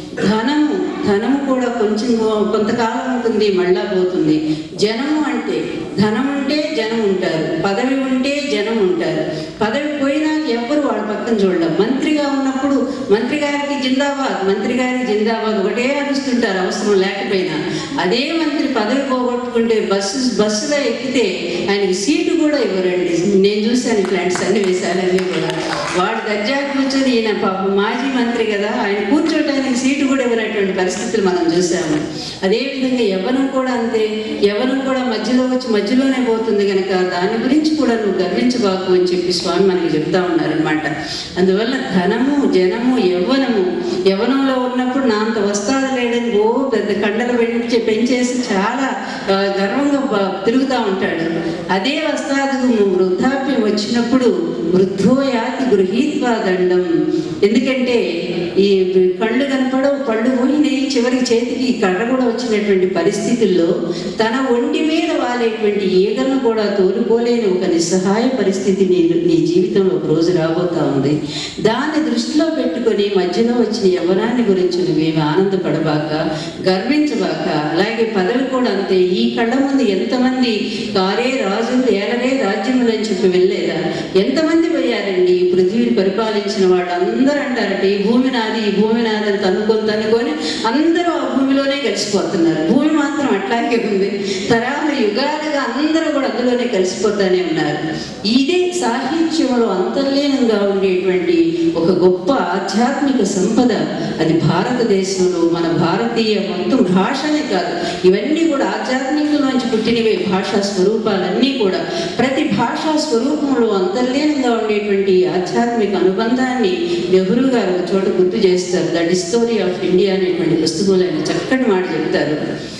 ధనము ధనము కూడా కొంచెం కొంతకాలం ఉంటుంది మళ్ళా పోతుంది జనము అంటే ధనం ఉంటే జనం ఉంటారు పదవి ఉంటే జనం ఉంటారు పదవి పోయినా ఎవ్వరు వాళ్ళ పక్కన చూడడం మంత్రిగా ఉన్నప్పుడు మంత్రి గారికి జిందాబాద్ మంత్రి గారికి జిందాబాద్ ఒకటే అరుస్తుంటారు అవసరం లేకపోయినా అదే మంత్రి పదవి పోగొట్టుకుంటే బస్సు బస్సులో ఎక్కితే ఆయనకి సీటు కూడా ఇవ్వరండి నేను చూశాను ఇట్లాంటి సన్నివేశాలన్నీ కూడా వాడు దర్జా కూర్చొని ఈయన పాపం మాజీ మంత్రి కదా ఆయన కూర్చోటానికి సీటు కూడా ఇవ్వనటువంటి పరిస్థితులు మనం చూసాము అదేవిధంగా యవ్వనం కూడా అంతే యవ్వనం కూడా మధ్యలో వచ్చి మధ్యలోనే పోతుంది కనుక దాని గురించి కూడా నువ్వు గర్వించబాకు అని చెప్పి స్వామి మనకి చెప్తా ఉన్నారనమాట అందువల్ల ధనము జనము యవ్వనము యవ్వనంలో ఉన్నప్పుడు నా అంత వస్తాదు లేడని ఓ పెద్ద కండలు పెంచి పెంచేసి చాలా ఆ, గర్వంగా బ- తిరుగుతూ ఉంటాడు అదే వస్తాదు వృద్ధాప్యం వచ్చినప్పుడు వృద్ధో యాతి గృహీత్వా దండం ఎందుకంటే ఈ కళ్ళు కనపడవు పళ్ళు పోయినాయి చివరికి చేతికి కర్ర కూడా వచ్చినటువంటి పరిస్థితుల్లో తన ఒంటి మీద వాలేటువంటి ఈగలను కూడా తోలుకోలేని ఒక నిస్సహాయ పరిస్థితి నీ నీ జీవితంలో ఒక రోజు రాబోతా ఉంది దాన్ని దృష్టిలో పెట్టుకొని మధ్యలో వచ్చిన యవ్వనాన్ని గురించి నువ్వేమి ఆనందపడబాక గర్వించబాక అలాగే పదవి కూడా అంతే ఈ కళ్ళ ముందు ఎంతమంది కారే రాజులు ఏలరే రాజ్యములని చెప్పి వెళ్ళలేదా ఎంతమంది పోయారండి ఈ పృథ్వీని పరిపాలించిన వాళ్ళు అందరూ అంటారట ఈ భూమి నాది ఈ భూమి నాది అని తన్నుకొని తన్నుకొని అందరూ ఆ భూమిలోనే కలిసిపోతున్నారు భూమి మాత్రం అట్లాగే ఉంది తరాల యుగాలుగా అందరూ కూడా అందులోనే కలిసిపోతానే ఉన్నారు ఇదే సాహిత్యంలో అంతర్లీనంగా ఉండేటువంటి ఒక గొప్ప ఆధ్యాత్మిక సంపద అది భారతదేశంలో మన భారతీయ మొత్తం భాషనే కాదు ఇవన్నీ కూడా ఆధ్యాత్మికంలోంచి పుట్టినవే భాషా స్వరూపాలన్నీ కూడా ప్రతి భాషా స్వరూపంలో అంతర్లీనంగా ఉండేటువంటి ఈ ఆధ్యాత్మిక అనుబంధాన్ని నెహ్రూ గారు ఒక చోట గుర్తు చేస్తారు ద డిస్టోరీ ఆఫ్ ఇండియా అనేటువంటి పుస్తకంలో ఆయన చక్కటి మాట చెప్తారు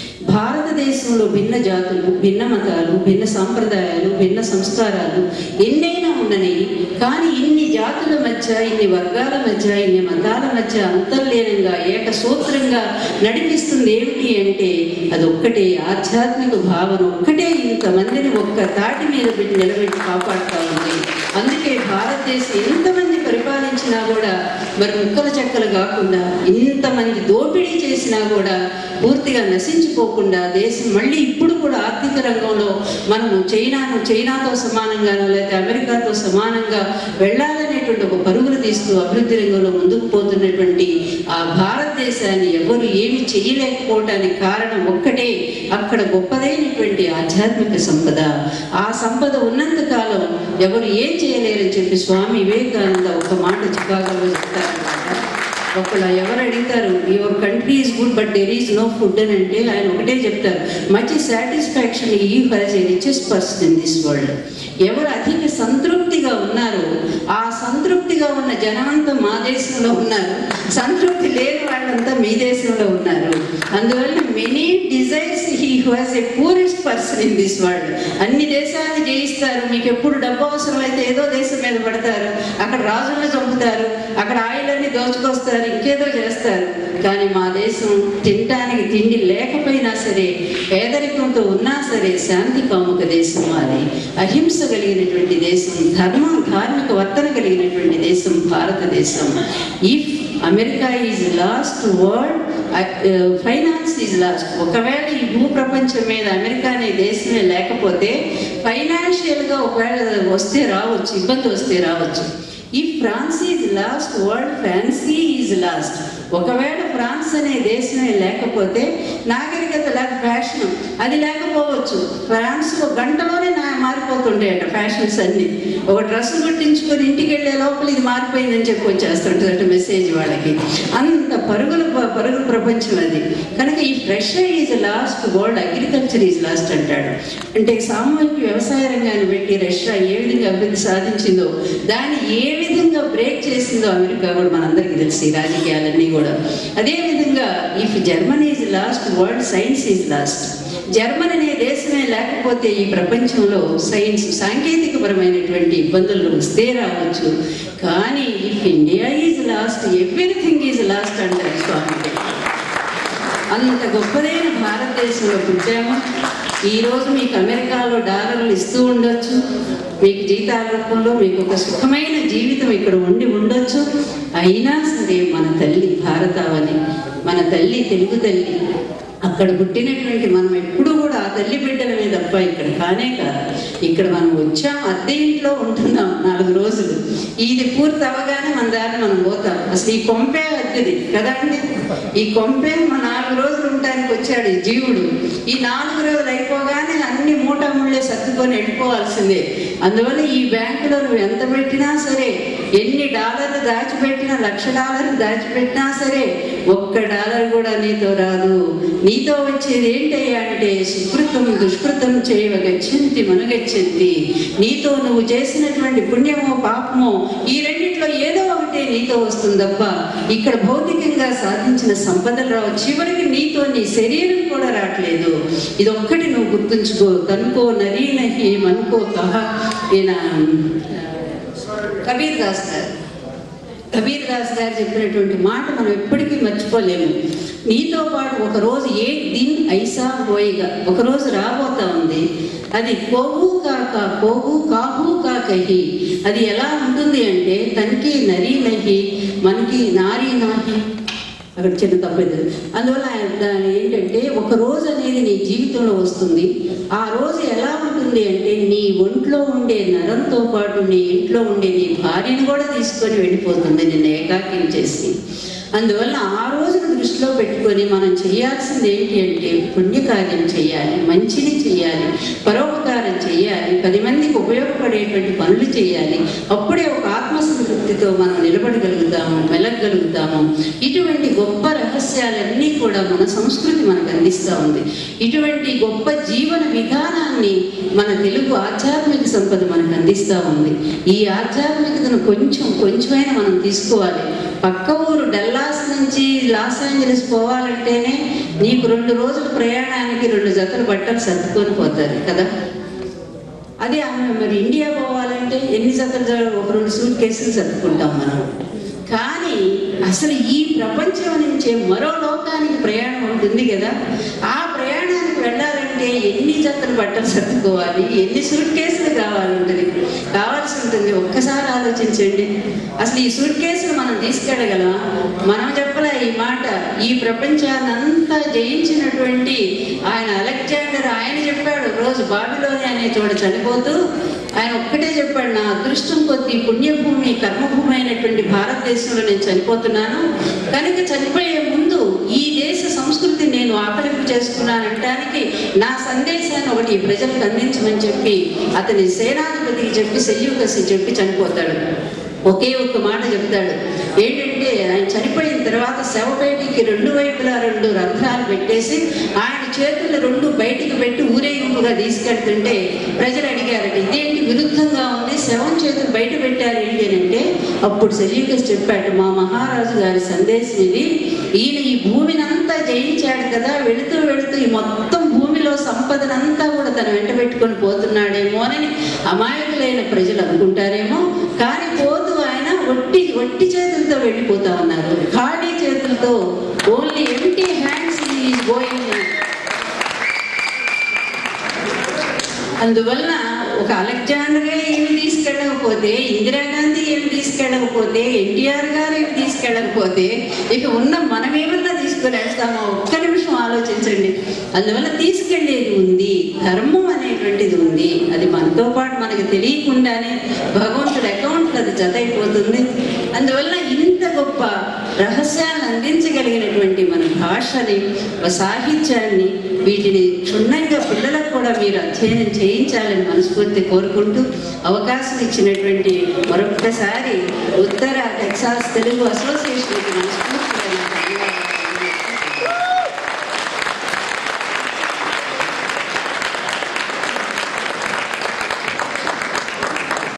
భారతదేశంలో భిన్న జాతులు భిన్న మతాలు భిన్న సాంప్రదాయాలు భిన్న సంస్కారాలు ఎన్నైనా ఉండని కానీ ఇన్ని జాతుల మధ్య ఇన్ని వర్గాల మధ్య ఇన్ని మతాల మధ్య అంతర్లీనంగా ఏకసూత్రంగా నడిపిస్తుంది ఏమిటి అంటే అది ఒక్కటే ఆధ్యాత్మిక భావన ఒక్కటే ఇంతమందిని ఒక్క తాటి మీద పెట్టి నిలబెట్టి కాపాడుతా ఉంది అందుకే భారతదేశం ఎంతమంది పరిపాలించినా కూడా మరి ముక్కల చెక్కలు కాకుండా ఇంతమంది దోపిడీ చేసినా కూడా పూర్తిగా నశించిపోకుండా దేశం మళ్ళీ ఇప్పుడు కూడా ఆర్థిక రంగంలో మనము చైనాను చైనాతో సమానంగానో లేకపోతే అమెరికాతో సమానంగా వెళ్ళాలనేటువంటి ఒక పరుగులు తీస్తూ అభివృద్ధి రంగంలో ముందుకు పోతున్నటువంటి ఆ భారతదేశాన్ని ఎవరు ఏమి చేయలేకపోవటానికి కారణం ఒక్కటే అక్కడ గొప్పదైనటువంటి ఆధ్యాత్మిక సంపద ఆ సంపద ఉన్నంత కాలం ఎవరు ఏం చేయలేరని చెప్పి స్వామి వివేకానంద ఒక మాట చికాగోలో చెప్తారు ఒకళ్ళు ఎవరు అడుగుతారు your country is good but there is no food అని అంటే ఆయన ఒకటే చెప్తారు మంచి satisfaction he has a richest person in this world ఎవరు అధిక సంతృప్తిగా ఉన్నారో ఆ సంతృప్తిగా ఉన్న జనమంతా మా దేశంలో ఉన్నారు సంతృప్తి లేని వాళ్ళంతా మీ దేశంలో ఉన్నారు అందువల్ల many desires he has a poorest person in this world అన్ని దేశాలు జయిస్తారు మీకు ఎప్పుడు డబ్బు అవసరం అయితే ఏదో దేశం మీద పడతారు అక్కడ రాజులను చంపుతారు అక్కడ ఆయిలన్నీ దోచుకొస్తారు ఇంకేదో చేస్తారు కానీ మా దేశం తినటానికి తిండి లేకపోయినా సరే పేదరికంతో ఉన్నా సరే శాంతి కాముక దేశం మాది అహింస కలిగినటువంటి దేశం ధర్మం ధార్మిక వర్తన కలిగినటువంటి దేశం భారతదేశం if America is lost world finance is lost ఒకవేళ ఈ భూ ప్రపంచం మీద అమెరికా అనే దేశమే లేకపోతే ఫైనాన్షియల్గా ఒకవేళ వస్తే రావచ్చు ఇబ్బంది వస్తే రావచ్చు ఈ France is lost world fancy is lost ఒకవేళ ఫ్రాన్స్ అనే దేశమే లేకపోతే నాగరికత లేక ఫ్యాషన్ అది లేకపోవచ్చు ఫ్రాన్స్ ఒక గంటలోనే నా మారిపోతుంటాయట ఫ్యాషన్స్ అన్ని ఒక డ్రెస్ కుట్టించుకొని ఇంటికి వెళ్ళే లోపల ఇది మారిపోయిందని చెప్పి వచ్చేస్తుంటుందట మెసేజ్ వాళ్ళకి అంత పరుగుల ప- పరుగుల ప్రపంచం అది కనుక ఈ fresh is lost world agriculture is lost అంటాడు అంటే సామూహిక వ్యవసాయ రంగాన్ని పెట్టి రష్యా ఏ విధంగా అభివృద్ధి సాధించిందో దాన్ని ఏ విధంగా బ్రేక్ చేసిందో అమెరికా కూడా మనందరికీ తెలుసు ఈ రాజకీయాలన్నీ కూడా అదేవిధంగా if Germany is lost world science is lost German అనే దేశమే లేకపోతే ఈ ప్రపంచంలో సైన్స్ సాంకేతికపరమైనటువంటి ఇబ్బందులు వస్తే రావచ్చు కానీ if India is lost everything is lost అంటారు స్వామి అంత గొప్పదైన భారతదేశంలో పుట్టాము ఈరోజు మీకు అమెరికాలో డాలర్లు ఇస్తూ ఉండొచ్చు మీకు జీతాల రూపంలో మీకు ఒక సుఖమైన జీవితం ఇక్కడ ఉండి ఉండొచ్చు అయినా సరే మన తల్లి భారతావని మన తల్లి తెలుగు తల్లి అక్కడ పుట్టినటువంటి మనం ఎప్పుడూ కూడా ఆ తల్లి బిడ్డలమే తప్ప ఇక్కడ కానే కాదు ఇక్కడ మనం వచ్చాం అద్దె ఇంట్లో ఉంటున్నాం నాలుగు రోజులు ఇది పూర్తి అవగానే మన దారి మనం పోతాం అసలు ఈ కొంపే అద్దెది కదా అండి ఈ కొంపే మన నాలుగు రోజులు ఉండడానికి వచ్చాడు ఈ జీవుడు ఈ నాలుగు రోజులు అయిపోగానే అన్ని మూటా ముళ్ళే సర్దుకొని వెళ్ళిపోవాల్సిందే అందువల్ల ఈ బ్యాంకులో నువ్వు ఎంత పెట్టినా సరే ఎన్ని డాలర్లు దాచిపెట్టినా లక్ష డాలర్లు దాచిపెట్టినా సరే ఒక్క డాలర్ కూడా నీతో రాదు నీతో వచ్చేది ఏంటయ్యా అంటే సుకృతం దుష్కృతం చేయవ గచ్చంతి మనగచ్చంతి నీతో నువ్వు చేసినటువంటి పుణ్యమో పాపమో ఈ రెండిట్లో ఏదో ఒకటే నీతో వస్తుంది తప్ప ఇక్కడ భౌతికంగా సాధించిన సంపదలు రావు చివరికి నీతో నీ శరీరం కూడా రావట్లేదు ఇది ఒక్కటి నువ్వు గుర్తుంచుకో తనుకో నరీ నహి మనుకో కహ ఈయన కబీర్ దాస్ గారు కబీర్ దాస్ గారు చెప్పినటువంటి మాట మనం ఎప్పటికీ మర్చిపోలేము నీతో పాటు ఒక రోజు ఏ దిన్ ఐసా పోయిగా ఒక రోజు రాబోతా ఉంది అది కోహు కాక కోహు కాహు కాకహి అది ఎలా ఉంటుంది అంటే తనకి నరి నహి మనకి నారీ నాహి అక్కడ చిన్న తప్పేది అందువల్ల ఆయన దాని ఏంటంటే ఒక రోజు అనేది నీ జీవితంలో వస్తుంది ఆ రోజు ఎలా ఉంటుంది అంటే నీ ఒంట్లో ఉండే నరంతో పాటు నీ ఇంట్లో ఉండే నీ భార్యను కూడా తీసుకొని వెళ్ళిపోతుంది నిన్ను ఏకాకిని చేసి అందువల్ల ఆ రోజును దృష్టిలో పెట్టుకొని మనం చేయాల్సింది ఏంటి అంటే పుణ్యకార్యం చేయాలి మంచిని చేయాలి పరోపకారం చేయాలి పది మందికి ఉపయోగపడేటువంటి పనులు చేయాలి అప్పుడే ఒక ఆత్మసంతృప్తితో మనం నిలబడగలుగుతాము మెలగలుగుతాము ఇటువంటి గొప్ప రహస్యాలన్నీ కూడా మన సంస్కృతి మనకు అందిస్తూ ఉంది ఇటువంటి గొప్ప జీవన విధానాన్ని మన తెలుగు ఆధ్యాత్మిక సంపద మనకు అందిస్తూ ఉంది ఈ ఆధ్యాత్మికతను కొంచెం కొంచెమైనా మనం తీసుకోవాలి పక్క ఊరు డల్లాస్ నుంచి లాస్ ఏంజలస్ పోవాలంటేనే నీకు రెండు రోజుల ప్రయాణానికి రెండు జతలు బట్టలు సర్దుకొని పోతారు కదా అదే ఆమె మరి ఇండియా పోవాలంటే ఎన్ని జతలు జ- ఒక రెండు సూట్ కేసులు సర్దుకుంటాం మనం కానీ అసలు ఈ ప్రపంచం నుంచే మరో లోకానికి ప్రయాణం ఉంటుంది కదా ఆ ప్రయాణానికి వెళ్ళాలంటే ఎన్ని జతలు బట్టలు సర్దుకోవాలి ఎన్ని సూట్ కేసులు కావాలి ఉంటుంది కావాల్సి ఉంటుంది ఒక్కసారి ఆలోచించండి అసలు ఈ సూట్ కేసులు మనం తీసుకెళ్ళగలమా మనం చెప్పలే ఈ మాట ఈ ప్రపంచాన్ని అంతా జయించినటువంటి ఆయన అలెగ్జాండర్ ఆయన చెప్పాడు రోజు బాబిలోని అనే చోట చనిపోతూ ఆయన ఒక్కటే చెప్పాడు నా అదృష్టం కొద్దీ పుణ్యభూమి కర్మభూమి అయినటువంటి భారతదేశంలో నేను చనిపోతున్నాను కనుక చనిపోయే ముందు ఈ దేశ సంస్కృతి నేను ఆకలింపు చేసుకున్నానంటానికి నా సందేశాన్ని ఒకటి ఈ ప్రజలకు అందించమని చెప్పి అతని సేనాధిపతికి చెప్పి సెల్యూకసి చెప్పి చనిపోతాడు ఒకే ఒక్క మాట చెప్తాడు ఏంటంటే ఆయన చనిపోయిన తర్వాత శవపేటికి రెండు వైపులా రెండు రంధ్రాలు పెట్టేసి ఆయన చేతులు రెండు బయటికి పెట్టి ఊరేగింపుగా తీసుకెళ్తుంటే ప్రజలు అడిగారట ఇదేంటి విరుద్ధంగా ఉంది శవం చేతులు బయట పెట్టారు ఏంటి అని అంటే అప్పుడు సెల్యూకస్ చెప్పాడు మా మహారాజు గారి సందేశం ఇది ఈయన ఈ భూమినంతా జయించాడు కదా వెళుతూ వెళుతూ ఈ మొత్తం భూమిలో సంపదనంతా కూడా తన వెంట పెట్టుకొని పోతున్నాడేమో అని అమాయకులైన ప్రజలు అనుకుంటారేమో కానీ పోతూ ఆయన ఒట్టి ఒట్టి చేతులతో వెళ్ళిపోతా ఉన్నారు ఖాళీ చేతులతో only empty hands is going అందువలన ఒక అలెగ్జాండరే ఏమి తీసుకెళ్ళకపోతే తీసుకెళ్ళకపోతే ఇందిరాగాంధీ ఏమి తీసుకెళ్ళకపోతే ఎన్టీఆర్ గారు ఏమి తీసుకెళ్ళకపోతే ఇక ఉన్న మనమేమన్నా తీసుకుని వెళ్తామో ఒక్క నిమిషం ఆలోచించండి అందువల్ల తీసుకెళ్ళేది ఉంది ధర్మం అనేటువంటిది ఉంది అది మనతో పాటు మనకు తెలియకుండానే భగవంతుడి అకౌంట్లో అది జత అయిపోతుంది అందువల్ల ఇంత గొప్ప రహస్యాలను అందించగలిగినటువంటి మన భాషని ఒక సాహిత్యాన్ని వీటిని క్షుణ్ణంగా పిల్లలకు కూడా మీరు అధ్యయనం చేయించాలని మనస్ఫూర్తి కోరుకుంటూ అవకాశం ఇచ్చినటువంటి మరొక్కసారి ఉత్తర టెక్సాస్ తెలుగు అసోసియేషన్కి మనస్ఫూర్తి